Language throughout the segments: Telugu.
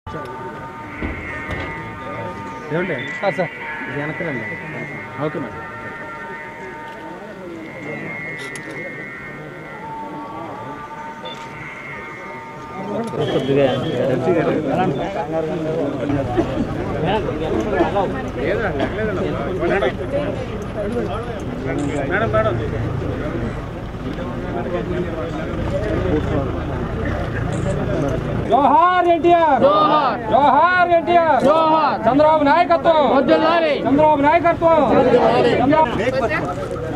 ఏమండి సార్ ఇది వెనకలండి ఓకే మేడం మేడం మేడం జోహార్ ఎన్టీఆర్ జోహార్ ఎన్టీఆర్ చంద్రబాబు నాయకత్వం చంద్రబాబు నాయకత్వం చంద్రబాబు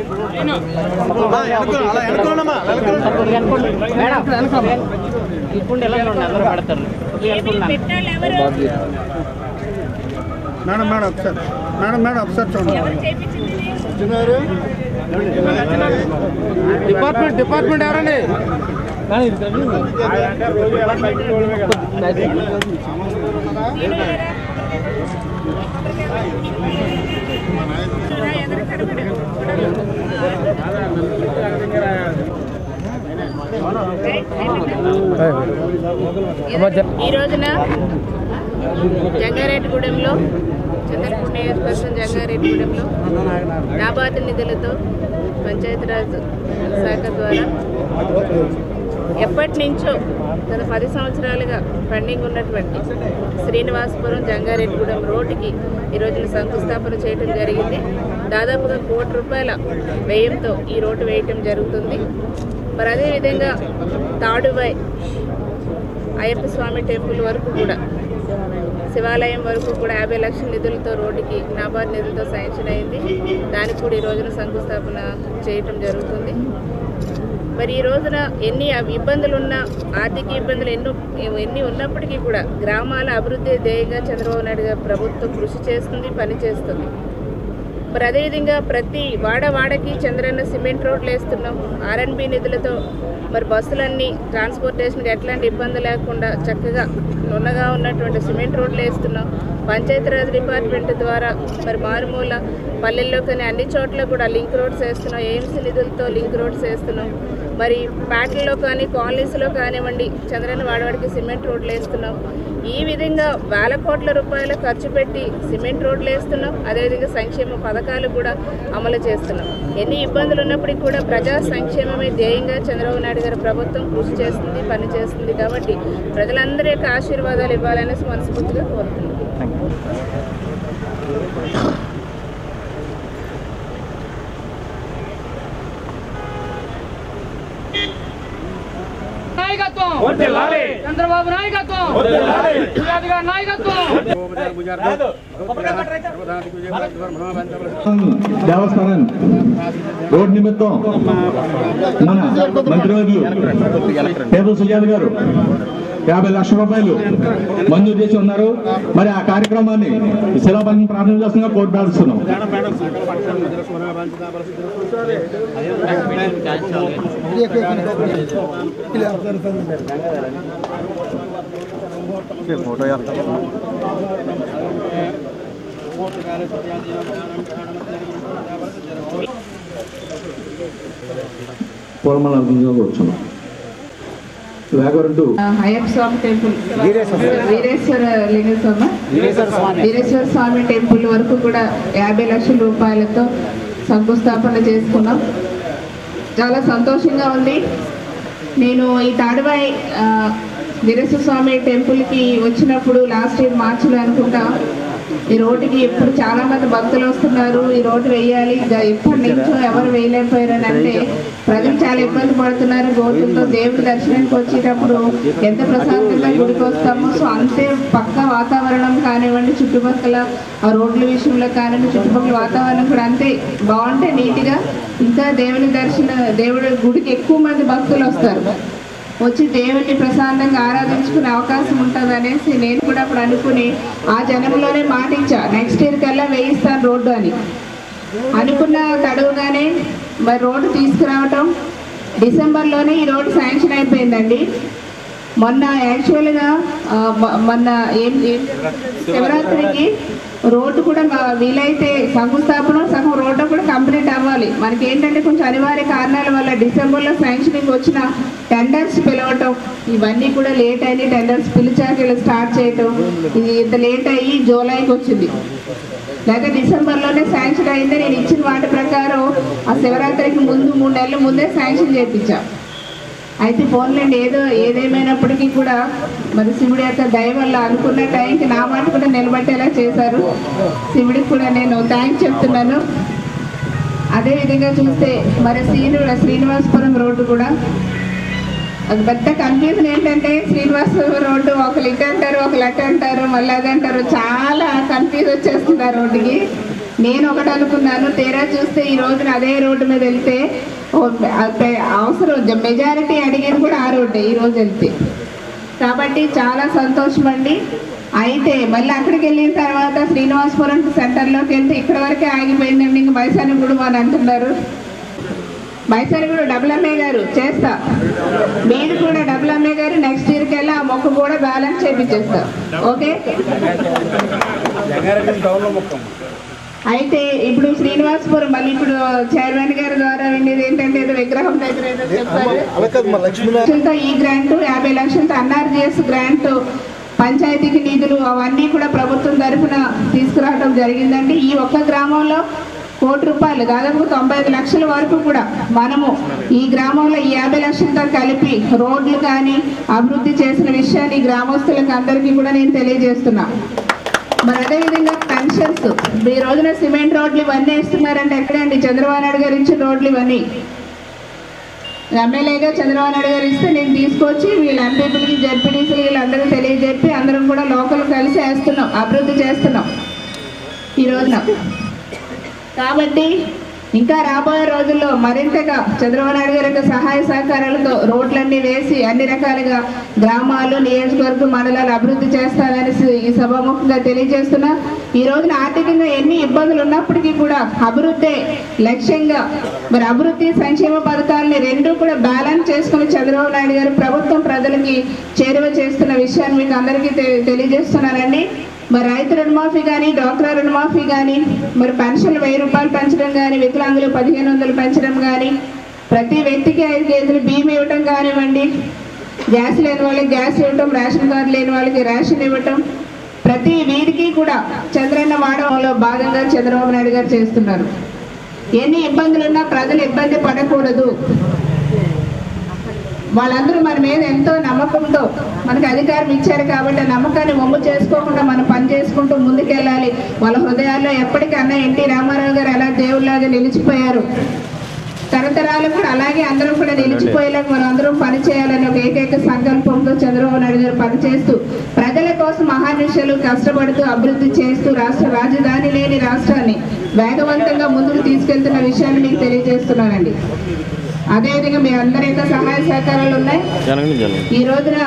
మేడం మేడం ఒకసారి మేడం మేడం ఒకసారి చూడండి డిపార్ట్మెంట్ డిపార్ట్మెంట్ ఎవరండి ఈ రోజున జంగారెడ్డిగూడెంలో చంద్రపూర్ నియోజకవర్గం జంగారెడ్డిగూడెంలో నాబార్డు నిధులతో పంచాయతీరాజ్ శాఖ ద్వారా ఎప్పటి నుంచో గత పది సంవత్సరాలుగా పెండింగ్ ఉన్నటువంటి శ్రీనివాసపురం జంగారెడ్డిగూడెం రోడ్డుకి ఈ రోజున శంకుస్థాపన చేయడం జరిగింది దాదాపుగా కోటి రూపాయల వ్యయంతో ఈ రోడ్డు వేయటం జరుగుతుంది మరి అదేవిధంగా తాడుబై అయ్యప్ప స్వామి టెంపుల్ వరకు కూడా శివాలయం వరకు కూడా యాభై లక్షల నిధులతో రోడ్డుకి నాబార్డ్ నిధులతో శాంక్షన్ అయింది దానికి కూడా ఈ రోజున శంకుస్థాపన చేయటం జరుగుతుంది మరి ఈ రోజున ఎన్ని అవి ఇబ్బందులు ఉన్నా ఆర్థిక ఇబ్బందులు ఎన్నో ఎన్ని ఉన్నప్పటికీ కూడా గ్రామాల అభివృద్ధి ధ్యేయంగా చంద్రబాబు నాయుడు గారి ప్రభుత్వం కృషి చేస్తుంది పని చేస్తుంది మరి అదేవిధంగా ప్రతి వాడ వాడకి చంద్రన్న సిమెంట్ రోడ్లు వేస్తున్నాం ఆర్ఎన్బి నిధులతో మరి బస్సులన్నీ ట్రాన్స్పోర్టేషన్కి ఎట్లాంటి ఇబ్బంది లేకుండా చక్కగా నున్నగా ఉన్నటువంటి సిమెంట్ రోడ్లు వేస్తున్నాం పంచాయతీరాజ్ డిపార్ట్మెంట్ ద్వారా మరి మారుమూల పల్లెల్లో కానీ అన్ని చోట్ల కూడా లింక్ రోడ్స్ వేస్తున్నాం ఎయిమ్స్ నిధులతో లింక్ రోడ్స్ వేస్తున్నాం మరి పేటల్లో కానీ కాలనీస్లో కానివ్వండి చంద్రన్న వాడవాడికి సిమెంట్ రోడ్లు వేస్తున్నాం ఈ విధంగా వేల కోట్ల రూపాయలు ఖర్చు పెట్టి సిమెంట్ రోడ్లు వేస్తున్నాం అదేవిధంగా సంక్షేమ పథకాలు కూడా అమలు చేస్తున్నాం ఎన్ని ఇబ్బందులు ఉన్నప్పటికీ కూడా ప్రజా సంక్షేమమే ధ్యేయంగా చంద్రబాబు నాయుడు గారి ప్రభుత్వం కృషి చేస్తుంది పని చేస్తుంది కాబట్టి ప్రజలందరి యొక్క ఆశీర్వాదాలు ఇవ్వాలనేసి మనస్ఫూర్తిగా కోరుతున్నాం నాయకత్వం చంద్రబాబు నాయకత్వం యాదవ్ గారి నాయకత్వం దేవస్థానం రోడ్ నిమిత్తం మన మంత్రివర్యులు టేబుల్ సుజాత గారు యాభై లక్షల రూపాయలు మంజూరు చేసి ఉన్నారు మరి ఆ కార్యక్రమాన్ని శిలాపథం ప్రారంభం చేస్తున్నా కోర్టు ప్రార్థిస్తున్నాం పూలమాల అర్పించగా కూర్చున్నాం వేగవరంటూ అయ్యప్ప స్వామి టెంపుల్ వీరేశ్వర లింగ స్వామి వీరేశ్వర స్వామి టెంపుల్ వరకు కూడా యాభై లక్షల రూపాయలతో శంకుస్థాపన చేసుకున్నాం చాలా సంతోషంగా ఉంది నేను ఈ తాడుబాయి ఆ, వీరేశ్వర స్వామి టెంపుల్కి వచ్చినప్పుడు లాస్ట్ ఇయర్ మార్చిలో అనుకుంటా ఈ రోడ్డుకి ఎప్పుడు చాలా మంది భక్తులు వస్తున్నారు ఈ రోడ్డు వేయాలి గ- ఎప్పటి నుంచో ఎవరు వేయలేకపోయారు అని అంటే ప్రజలు చాలా ఇబ్బంది పడుతున్నారు రోడ్లతో దేవుడి దర్శనానికి వచ్చేటప్పుడు ఎంత ప్రశాంతంగా గుడికి వస్తామో సో అంతే పక్క వాతావరణం కానివ్వండి చుట్టుపక్కల ఆ రోడ్ల విషయంలో కానివ్వండి చుట్టుపక్కల వాతావరణం కూడా అంతే బాగుంటే నీట్గా ఇంకా దేవుని దర్శన దేవుడి గుడికి ఎక్కువ మంది భక్తులు వస్తారు వచ్చి దేవుణ్ణి ప్రశాంతంగా ఆరాధించుకునే అవకాశం ఉంటుంది అనేసి నేను కూడా అప్పుడు అనుకుని ఆ జనంలోనే మాట ఇచ్చా నెక్స్ట్ ఇయర్ కల్లా వేయిస్తాను రోడ్డు అని అనుకున్న తడువుగానే మరి రోడ్డు తీసుకురావటం డిసెంబర్లోనే ఈ రోడ్డు శాంక్షన్ అయిపోయిందండి మొన్న యాక్చువల్గా ఆ, మ- మొన్న ఏం ఏం శివరాత్రికి రోడ్డు కూడా మా- వీలైతే శంకుస్థాపన సగం రోడ్డు కూడా కంప్లీట్ అవ్వాలి మనకి ఏంటంటే కొంచెం అనివార్య కారణాల వల్ల డిసెంబర్లో శాంక్షనింగ్ వచ్చిన టెండర్స్ పిలవటం ఇవన్నీ కూడా లేట్ అయ్యి టెండర్స్ పిలిచాక ఇలా స్టార్ట్ చేయటం ఇది ఇంత లేట్ అయ్యి జూలైకి వచ్చింది లేకపోతే డిసెంబర్లోనే శాంక్షన్ అయింది నేను ఇచ్చిన మాట ప్రకారం ఆ శివరాత్రికి ముందు మూడు నెలల ముందే శాంక్షన్ చేయించా అయితే ఫోన్లేండి ఏదో ఏదేమైనప్పటికీ కూడా మరి శివుడి యొక్క దయ వల్ల అనుకున్న టైంకి నా మాట కూడా నిలబట్టేలా చేశారు శివుడికి కూడా నేను థ్యాంక్స్ చెప్తున్నాను అదే విధంగా చూస్తే మరి శ్రీను శ్రీనివాసపురం రోడ్డు కూడా అది పెద్ద కన్ఫ్యూజన్ ఏంటంటే శ్రీనివాసపురం రోడ్డు ఒకరు ఇటు అంటారు ఒకరు అటు అంటారు మళ్ళీ అది అంటారు చాలా కన్ఫ్యూజ్ వచ్చేస్తుంది ఆ రోడ్డుకి నేను ఒకటి అనుకున్నాను తీరా చూస్తే ఈ రోజున అదే రోడ్డు మీద వెళ్తే ఓ అబ్బే, అవసరం మెజారిటీ అడిగేది కూడా ఆ రోడ్డే ఈ రోజు వెళ్తే కాబట్టి చాలా సంతోషం అండి అయితే మళ్ళీ అక్కడికి వెళ్ళిన తర్వాత శ్రీనివాసపురం సెంటర్లోకి వెళ్తే ఇక్కడ వరకే ఆగిపోయిందండి ఇంక మైసాని గుడి అని అంటున్నారు మైసాని కూడా డబుల్ ఎంఏ గారు చేస్తా మీరు కూడా డబుల్ ఎంఏ గారు నెక్స్ట్ ఇయర్కి వెళ్ళి ఆ మొక్క కూడా బ్యాలెన్స్ చేపించేస్తా ఓకే అయితే ఇప్పుడు శ్రీనివాసపురం మళ్ళీ ఇప్పుడు చైర్మన్ గారి ద్వారా వినేది ఏంటంటే ఏదో విగ్రహం దగ్గర ఏదో చెప్పారు లక్షలతో ఈ గ్రాంట్ యాభై లక్షలతో ఎన్ఆర్జిఎస్ గ్రాంట్ పంచాయతీకి నిధులు అవన్నీ కూడా ప్రభుత్వం తరఫున తీసుకురావడం జరిగిందండి ఈ ఒక్క గ్రామంలో కోటి రూపాయలు దాదాపు తొంభై ఐదు లక్షల వరకు కూడా మనము ఈ గ్రామంలో ఈ యాభై లక్షలతో కలిపి రోడ్లు కానీ అభివృద్ధి చేసిన విషయాన్ని ఈ గ్రామస్తులకు అందరికీ కూడా నేను తెలియజేస్తున్నా మరి అదేవిధంగా పెన్షన్స్ ఈ రోజున సిమెంట్ రోడ్లు ఇవన్నీ వేస్తున్నారంటే ఎక్కడండి చంద్రబాబు నాయుడు గారు ఇచ్చిన రోడ్లు ఇవన్నీ ఎమ్మెల్యేగా చంద్రబాబు నాయుడు గారు ఇస్తే నేను తీసుకొచ్చి వీళ్ళ ఎంపీపీలకి జడ్పీటీసీలు వీళ్ళందరూ తెలియజెప్పి అందరం కూడా లోకల్ కలిసి వేస్తున్నాం అభివృద్ధి చేస్తున్నాం ఈ రోజున కాబట్టి ఇంకా రాబోయే రోజుల్లో మరింతగా చంద్రబాబు నాయుడు గారి యొక్క సహాయ సహకారాలతో రోడ్లన్నీ వేసి అన్ని రకాలుగా గ్రామాలు నియోజకవర్గం మండలాలు అభివృద్ధి చేస్తానని ఈ సభాముఖంగా తెలియజేస్తున్నా ఈ రోజున ఆర్థికంగా ఎన్ని ఇబ్బందులు ఉన్నప్పటికీ కూడా అభివృద్ధి లక్ష్యంగా మరి అభివృద్ధి సంక్షేమ పథకాలని రెండూ కూడా బ్యాలెన్స్ చేసుకుని చంద్రబాబు నాయుడు గారు ప్రభుత్వం ప్రజలకి చేరువ చేస్తున్న విషయాన్ని మీకు అందరికీ తె- తెలియజేస్తున్నానండి మరి రైతు రుణమాఫీ కానీ డ్వాక్రా రుణమాఫీ కానీ మరి పెన్షన్లు వెయ్యి రూపాయలు పెంచడం కానీ వికలాంగులు పదిహేను వందలు పెంచడం కానీ ప్రతి వ్యక్తికి ఐదు కేజీలు బియ్యం ఇవ్వటం కానివ్వండి గ్యాస్ లేని వాళ్ళకి గ్యాస్ ఇవ్వటం రేషన్ కార్డు లేని వాళ్ళకి రేషన్ ఇవ్వటం ప్రతి వీరికి కూడా చంద్రన్న వాడడంలో భాగంగా చంద్రబాబు నాయుడు గారు చేస్తున్నారు ఎన్ని ఇబ్బందులున్నా ప్రజలు ఇబ్బంది పడకూడదు వాళ్ళందరూ మన మీద ఎంతో నమ్మకంతో మనకి అధికారం ఇచ్చారు కాబట్టి ఆ నమ్మకాన్ని వమ్ము చేసుకోకుండా మనం పని చేసుకుంటూ ముందుకెళ్ళాలి వాళ్ళ హృదయాల్లో ఎప్పటికన్నా ఎన్టీ రామారావు గారు ఎలా దేవుళ్ళగా నిలిచిపోయారు తరతరాలు కూడా అలాగే అందరం కూడా నిలిచిపోయేలాగా మనం అందరం పని చేయాలని ఒక ఏకైక సంకల్పంతో చంద్రబాబు నాయుడు గారు పనిచేస్తూ ప్రజల కోసం మహానుషులు కష్టపడుతూ అభివృద్ధి చేస్తూ రాష్ట్ర రాజధాని లేని రాష్ట్రాన్ని వేగవంతంగా ముందుకు తీసుకెళ్తున్న విషయాన్ని మీకు తెలియజేస్తున్నానండి అదేవిధంగా మీ అందరి యొక్క సహాయ సహకారాలు ఉన్నాయి ఈ రోజున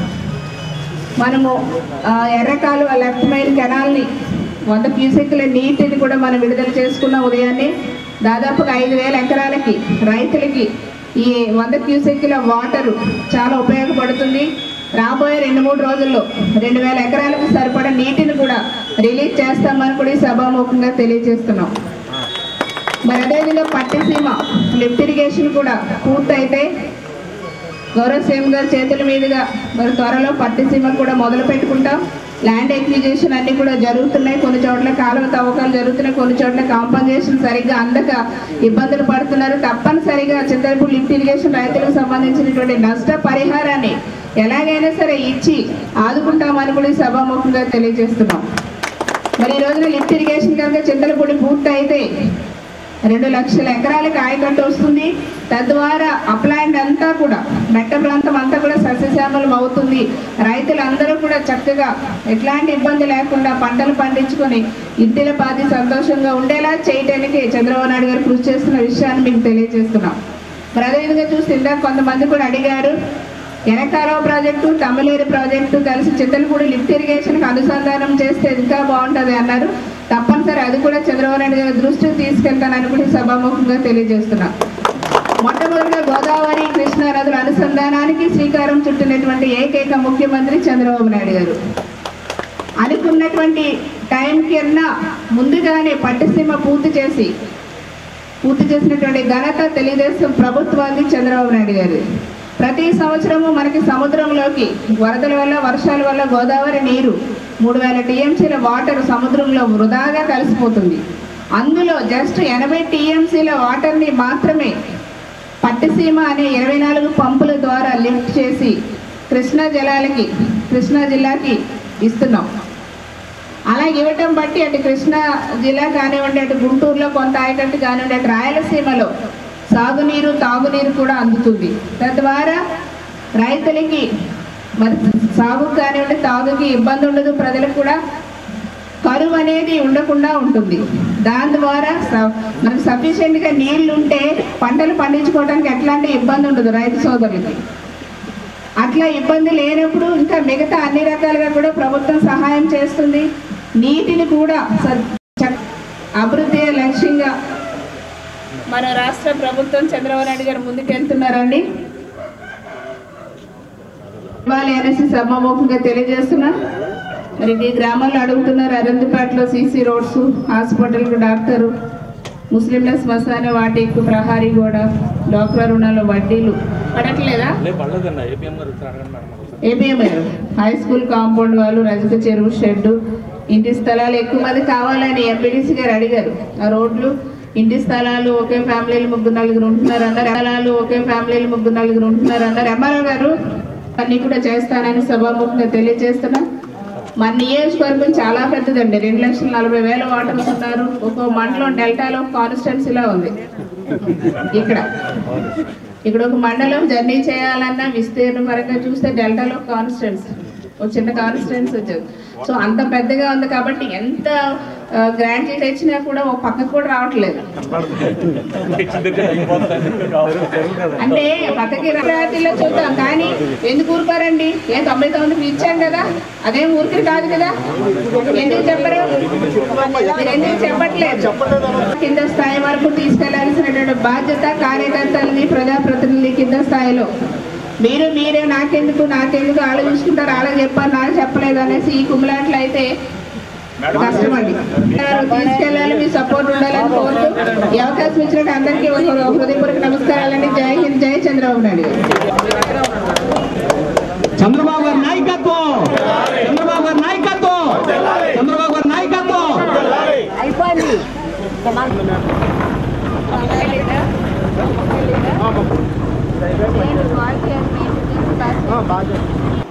మనము ఆ, ఎర్రకాలు లెఫ్ట్ మైల్ కెనాల్ని వంద క్యూసెక్ల నీటిని కూడా మనం విడుదల చేసుకున్న ఉదయాన్నే దాదాపుగా ఐదు వేల ఎకరాలకి రైతులకి ఈ వంద క్యూసెక్ల వాటర్ చాలా ఉపయోగపడుతుంది రాబోయే రెండు మూడు రోజుల్లో రెండు వేల ఎకరాలకు సరిపడా నీటిని కూడా రిలీజ్ చేస్తామని కూడా ఈ సభాముఖంగా తెలియజేస్తున్నాం మరి అదేవిధంగా పట్టిసీమ లిఫ్ట్ ఇరిగేషన్ కూడా పూర్తయితే గౌరవ సీఎం గారి చేతుల మీదుగా మరి త్వరలో పట్టిసీమ కూడా మొదలు పెట్టుకుంటాం ల్యాండ్ ఎక్విజేషన్ అన్ని కూడా జరుగుతున్నాయి కొన్ని చోట్ల కాలువ తవ్వకాలు జరుగుతున్నాయి కొన్ని చోట్ల కాంపన్సేషన్ సరిగ్గా అందక ఇబ్బందులు పడుతున్నారు తప్పనిసరిగా చింతలపూడి లిఫ్ట్ ఇరిగేషన్ రైతులకు సంబంధించినటువంటి నష్ట పరిహారాన్ని ఎలాగైనా సరే ఇచ్చి ఆదుకుంటామని కూడా ఈ సభాముఖంగా తెలియజేస్తున్నాం మరి ఈ రోజున లిఫ్ట్ ఇరిగేషన్ కనుక చింతలపూడి పూర్తి అయితే రెండు లక్షల ఎకరాలకు ఆయకట్టు వస్తుంది తద్వారా అప్లాండ్ అంతా కూడా మెట్ట ప్రాంతం అంతా కూడా సస్యశ్యామలం అవుతుంది రైతులందరూ కూడా చక్కగా ఎట్లాంటి ఇబ్బంది లేకుండా పంటలు పండించుకొని ఇంటిల పాతి సంతోషంగా ఉండేలా చేయడానికి చంద్రబాబు నాయుడు గారు కృషి చేస్తున్న విషయాన్ని మీకు తెలియజేస్తున్నాం మరి అదేవిధంగా చూస్తే ఇందాక కొంతమంది కూడా అడిగారు ఎనకాలవ ప్రాజెక్టు తమిళేరు ప్రాజెక్టు కలిసి చింతలపూడి లిఫ్ట్ ఇరిగేషన్కి అనుసంధానం చేస్తే ఇంకా బాగుంటుంది అన్నారు తప్పనిసరి అది కూడా చంద్రబాబు నాయుడు గారి దృష్టికి తీసుకెళ్తానని కూడా ఈ సభాముఖంగా తెలియజేస్తున్నా మొట్టమొదటిగా గోదావరి కృష్ణా నదుల అనుసంధానానికి శ్రీకారం చుట్టినటువంటి ఏకైక ముఖ్యమంత్రి చంద్రబాబు నాయుడు గారు అనుకున్నటువంటి టైం కన్నా ముందుగానే పట్టిసీమ పూర్తి చేసి పూర్తి చేసినటువంటి ఘనత తెలుగుదేశం ప్రభుత్వాన్ని చంద్రబాబు నాయుడు గారు ప్రతి సంవత్సరము మనకి సముద్రంలోకి వరదల వల్ల వర్షాల వల్ల గోదావరి నీరు మూడు వేల టీఎంసీల వాటర్ సముద్రంలో వృధాగా కలిసిపోతుంది అందులో జస్ట్ ఎనభై టీఎంసీల వాటర్ని మాత్రమే పట్టిసీమ అనే ఇరవై నాలుగు పంపుల ద్వారా లిఫ్ట్ చేసి కృష్ణా జలాలకి కృష్ణా జిల్లాకి ఇస్తున్నాం అలా ఇవ్వటం బట్టి అటు కృష్ణా జిల్లా కానివ్వండి అటు గుంటూరులో కొంత ఆయకట్టు కానివ్వండి అటు రాయలసీమలో సాగునీరు తాగునీరు కూడా అందుతుంది తద్వారా రైతులకి మరి సాగు కానివ్వండి తాగుకి ఇబ్బంది ఉండదు ప్రజలకు కూడా కరువు అనేది ఉండకుండా ఉంటుంది దాని ద్వారా స- మనకు సఫిషియెంట్గా నీళ్లు ఉంటే పంటలు పండించుకోవడానికి ఎట్లాంటి ఇబ్బంది ఉండదు రైతు సోదరులకి అట్లా ఇబ్బంది లేనప్పుడు ఇంకా మిగతా అన్ని రకాలుగా కూడా ప్రభుత్వం సహాయం చేస్తుంది నీటిని కూడా స- చక్- అభివృద్ధి లక్ష్యంగా మన రాష్ట్ర ప్రభుత్వం చంద్రబాబు నాయుడు గారు ముందుకెళ్తున్నారండి ఇవ్వాలి అనేసి సభాముఖంగా తెలియజేస్తున్నా మరి ఈ గ్రామాల్లో అడుగుతున్నారు అరందుపేటలో సీసీ రోడ్స్ హాస్పిటల్కు డాక్టరు ముస్లింల శ్మశాన వాటికి ప్రహారీ గోడ డాక్టర్ రుణాల వడ్డీలు పడట్లేదా ఏపీఎం హై స్కూల్ కాంపౌండ్ వాళ్ళు రజక చెరువు షెడ్ ఇంటి స్థలాలు ఎక్కువ మంది కావాలని ఎంపీడీసీ గారు అడిగారు ఆ రోడ్లు ఇంటి స్థలాలు ఒకే ఫ్యామిలీలు ముగ్గురు నలుగురు ఉంటున్నారు అన్నారు స్థలాలు ఒకే ఫ్యామిలీలు ముగ్గురు నలుగురు ఉంటున్నారు అన్నారు ఎంఆర్ఓ గారు అన్ని కూడా చేస్తానని సభాముఖంగా తెలియజేస్తున్నా మన నియోజకవర్గం చాలా పెద్దదండి రెండు లక్షల నలభై వేల ఓటర్స్ ఉన్నారు ఒక్కో మండలం డెల్టాలో కాన్స్టిట్యున్సీలా ఉంది ఇక్కడ ఇక్కడ ఒక మండలం జర్నీ చేయాలన్నా విస్తీర్ణ పరంగా చూస్తే డెల్టాలో కాన్స్టెన్స్ ఒక చిన్న కాన్స్టెన్స్ వచ్చేది సో అంత పెద్దగా ఉంది కాబట్టి ఎంత గ్రాంట్లీ ఇచ్చినా కూడా ఒక పక్కకు కూడా రావట్లేదు అంటే పక్కకి రాతిలో చూద్దాం కానీ ఎందుకు ఊరుకోరండి ఏ తొంభై తొమ్మిదికి ఇచ్చాం కదా అదేం ఊరికి కాదు కదా ఎందుకు చెప్పరు మీరు ఎందుకు చెప్పట్లేదు కింద స్థాయి వరకు తీసుకెళ్లాల్సినటువంటి బాధ్యత కార్యకర్తలని ప్రజాప్రతినిధులు కింద స్థాయిలో మీరు మీరే నాకెందుకు నాకెందుకు వాళ్ళు చూసుకుంటారు వాళ్ళకి చెప్పారు నాకు చెప్పలేదు అనేసి ఈ కుమ్మిలాట్లు అయితే కష్టమండి తీసుకెళ్ళాలి మీ సపోర్ట్ ఉండాలని కోరుతూ ఈ అవకాశం ఇచ్చినట్టు అందరికీ ఒక హృదయపూర్వక నమస్కారాలండి జై హింద్ జై చంద్రబాబు నాయుడు గారు. చంద్రబాబు గారి నాయకత్వం చంద్రబాబు గారి నాయకత్వం చంద్రబాబు గారి నాయకత్వం నేను వాయిస్ చేసి